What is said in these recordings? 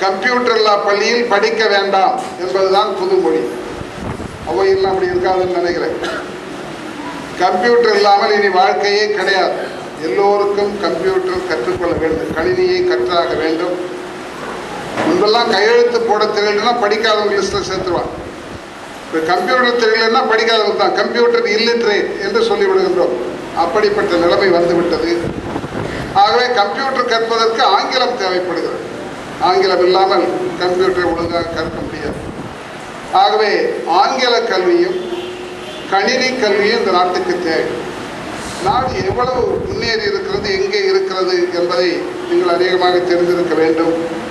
computer இல்லா பள்ளியில் படிக்க வேண்டாம் என்பதுதான் புதுமொழி அவையெல்லாம் அப்படி இருக்காதுன்னு நினைக்கிறேன் கம்ப்யூட்டர் இல்லாமல் இனி வாழ்க்கையே கிடையாது எல்லோருக்கும் கம்ப்யூட்டர் கற்றுக்கொள்ள வேண்டும் கணினியை கற்றாக வேண்டும் முன்பெல்லாம் கையெழுத்து போட தெரியலன்னா படிக்காதவங்க லிஸ்ட்டில் சேர்த்துருவாங்க இப்போ கம்ப்யூட்டர் தெரியலன்னா படிக்காதவங்க தான் கம்ப்யூட்டர் இல்லிட்ரேட் என்று சொல்லிவிடுகின்றோம் அப்படிப்பட்ட நிலைமை வந்துவிட்டது ஆகவே கம்ப்யூட்டர் கற்பதற்கு ஆங்கிலம் தேவைப்படுகிறது ஆங்கிலம் இல்லாமல் கம்ப்யூட்டரை ஒழுங்காக கற்க முடியாது ஆகவே ஆங்கில கல்வியும் கணினி கல்வியும் இந்த நாட்டுக்கு தேவை நாடு எவ்வளவு முன்னேறி இருக்கிறது எங்கே இருக்கிறது என்பதை நீங்கள் அதிகமாக தெரிந்திருக்க வேண்டும்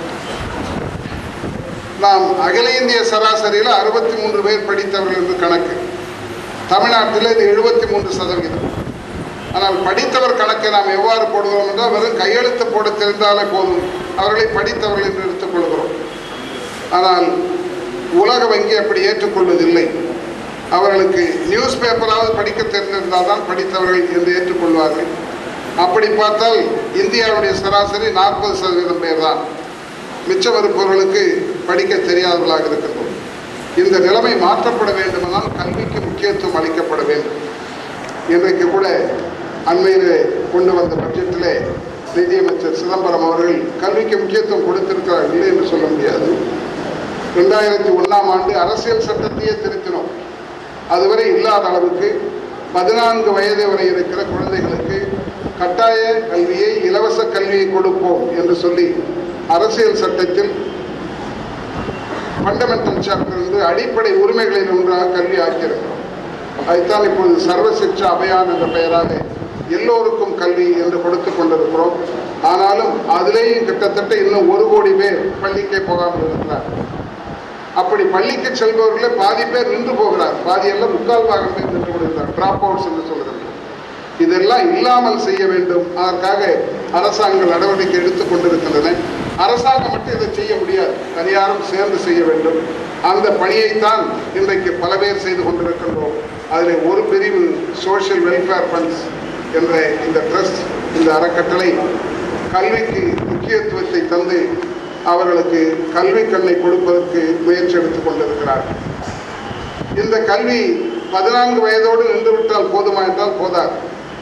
நாம் அகில இந்திய சராசரியில் அறுபத்தி மூன்று பேர் படித்தவர்கள் என்று கணக்கு தமிழ்நாட்டில் இது எழுபத்தி மூன்று சதவீதம் ஆனால் படித்தவர் கணக்கை நாம் எவ்வாறு போடுகிறோம் என்றால் வெறும் கையெழுத்து போட தெரிந்தாலே போதும் அவர்களை படித்தவர்கள் என்று எடுத்துக்கொள்கிறோம் ஆனால் உலக வங்கி அப்படி ஏற்றுக்கொள்வதில்லை அவர்களுக்கு நியூஸ் பேப்பராவது படிக்க தெரிந்திருந்தால் தான் படித்தவர்கள் என்று ஏற்றுக்கொள்வார்கள் அப்படி பார்த்தால் இந்தியாவுடைய சராசரி நாற்பது சதவீதம் பேர் தான் மிச்சம் இருப்பவர்களுக்கு படிக்க தெரியாதவர்களாக இருக்கின்றோம் இந்த நிலைமை மாற்றப்பட வேண்டுமானால் கல்விக்கு முக்கியத்துவம் அளிக்கப்பட வேண்டும் இன்றைக்கு கூட அண்மையிலே கொண்டு வந்த பட்ஜெட்டிலே நிதியமைச்சர் சிதம்பரம் அவர்கள் கல்விக்கு முக்கியத்துவம் கொடுத்திருக்கிறார் இல்லை என்று சொல்ல முடியாது ரெண்டாயிரத்தி ஒன்றாம் ஆண்டு அரசியல் சட்டத்தையே திருத்தினோம் அதுவரை இல்லாத அளவுக்கு பதினான்கு வயது வரை இருக்கிற குழந்தைகளுக்கு கட்டாய கல்வியை இலவச கல்வியை கொடுப்போம் என்று சொல்லி அரசியல் சட்டத்தில் ஃபண்டமெண்டல் சாப்டர் இருந்து அடிப்படை உரிமைகளில் ஒன்றாக கல்வி ஆக்கியிருக்கிறோம் அதைத்தான் இப்பொழுது சர்வ சிக்ஷா அபியான் என்ற பெயராக எல்லோருக்கும் கல்வி என்று கொடுத்து கொண்டிருக்கிறோம் ஆனாலும் அதிலேயும் கிட்டத்தட்ட இன்னும் ஒரு கோடி பேர் பள்ளிக்கே போகாமல் இருக்கிறார் அப்படி பள்ளிக்கு செல்பவர்களே பாதி பேர் நின்று போகிறார் பாதி எல்லாம் முக்கால் பாகம் பேர் நின்று விடுகிறார் டிராப் அவுட்ஸ் என்று சொல்கிறார்கள் இதெல்லாம் இல்லாமல் செய்ய வேண்டும் அதற்காக அரசாங்கம் நடவடிக்கை எடுத்துக் கொண்டிருக்கின்றன அரசாங்கம் மட்டும் இதை செய்ய முடியாது தனியாரும் சேர்ந்து செய்ய வேண்டும் அந்த பணியைத்தான் இன்றைக்கு பல பேர் செய்து கொண்டிருக்கின்றோம் அதில் ஒரு பிரிவு சோஷியல் வெல்ஃபேர் ஃபண்ட்ஸ் என்ற இந்த ட்ரஸ்ட் இந்த அறக்கட்டளை கல்விக்கு முக்கியத்துவத்தை தந்து அவர்களுக்கு கல்வி கண்ணை கொடுப்பதற்கு முயற்சி எடுத்துக் கொண்டிருக்கிறார் இந்த கல்வி பதினான்கு வயதோடு நின்றுவிட்டால் போதுமா என்றால் போதாது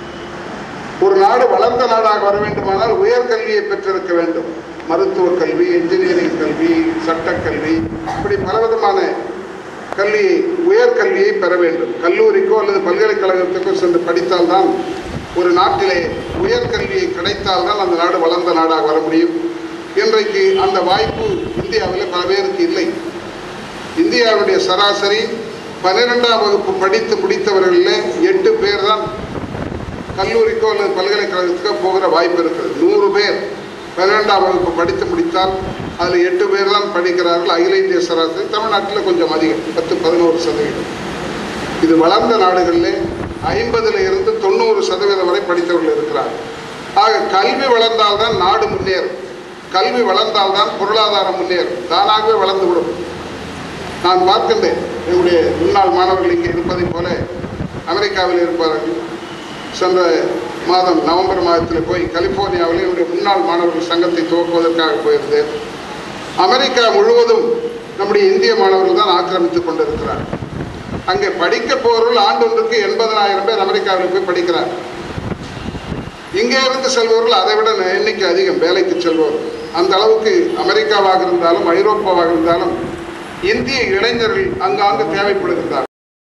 ஒரு நாடு வளர்ந்த நாடாக வர வேண்டுமானால் உயர்கல்வியை பெற்றிருக்க வேண்டும் மருத்துவ கல்வி இன்ஜினியரிங் கல்வி சட்டக்கல்வி இப்படி பலவிதமான கல்வியை உயர்கல்வியை பெற வேண்டும் கல்லூரிக்கோ அல்லது பல்கலைக்கழகத்துக்கோ சென்று படித்தால்தான் ஒரு நாட்டிலே உயர்கல்வியை கிடைத்தால்தான் அந்த நாடு வளர்ந்த நாடாக வர முடியும் இன்றைக்கு அந்த வாய்ப்பு இந்தியாவில் பல பேருக்கு இல்லை இந்தியாவுடைய சராசரி பன்னிரெண்டாம் வகுப்பு படித்து முடித்தவர்களில் எட்டு பேர் தான் கல்லூரிக்கோ அல்லது பல்கலைக்கழகத்துக்கோ போகிற வாய்ப்பு இருக்குது நூறு பேர் பன்னிரெண்டாம் வகுப்பு படித்து முடித்தால் அதில் எட்டு பேர் தான் படிக்கிறார்கள் அகில இந்திய சராசரி தமிழ்நாட்டில் கொஞ்சம் அதிகம் பத்து பதினோரு சதவீதம் இது வளர்ந்த நாடுகளில் ஐம்பதுல இருந்து தொண்ணூறு சதவீதம் வரை படித்தவர்கள் இருக்கிறார்கள் ஆக கல்வி வளர்ந்தால்தான் நாடு முன்னேறும் கல்வி வளர்ந்தால்தான் பொருளாதாரம் முன்னேறும் தானாகவே வளர்ந்து விடும் நான் பார்க்கின்றேன் என்னுடைய முன்னாள் மாணவர்கள் இங்கே இருப்பதைப் போல அமெரிக்காவில் இருப்பார்கள் சென்ற மாதம் நவம்பர் மாதத்தில் போய் கலிஃபோர்னியாவில் என்னுடைய முன்னாள் மாணவர்கள் சங்கத்தை துவக்குவதற்காக போயிருந்தேன் அமெரிக்கா முழுவதும் நம்முடைய இந்திய மாணவர்கள் தான் ஆக்கிரமித்துக் கொண்டிருக்கிறார் அங்கே படிக்க போகிறவர்கள் ஆண்டொன்றுக்கு எண்பதனாயிரம் பேர் அமெரிக்காவில் போய் படிக்கிறார் இங்கே இருந்து செல்பவர்கள் அதை விட எண்ணிக்கை அதிகம் வேலைக்கு செல்பவர்கள் அந்த அளவுக்கு அமெரிக்காவாக இருந்தாலும் ஐரோப்பாவாக இருந்தாலும் இந்திய இளைஞர்கள் அங்காங்கு தேவைப்படுகின்றார்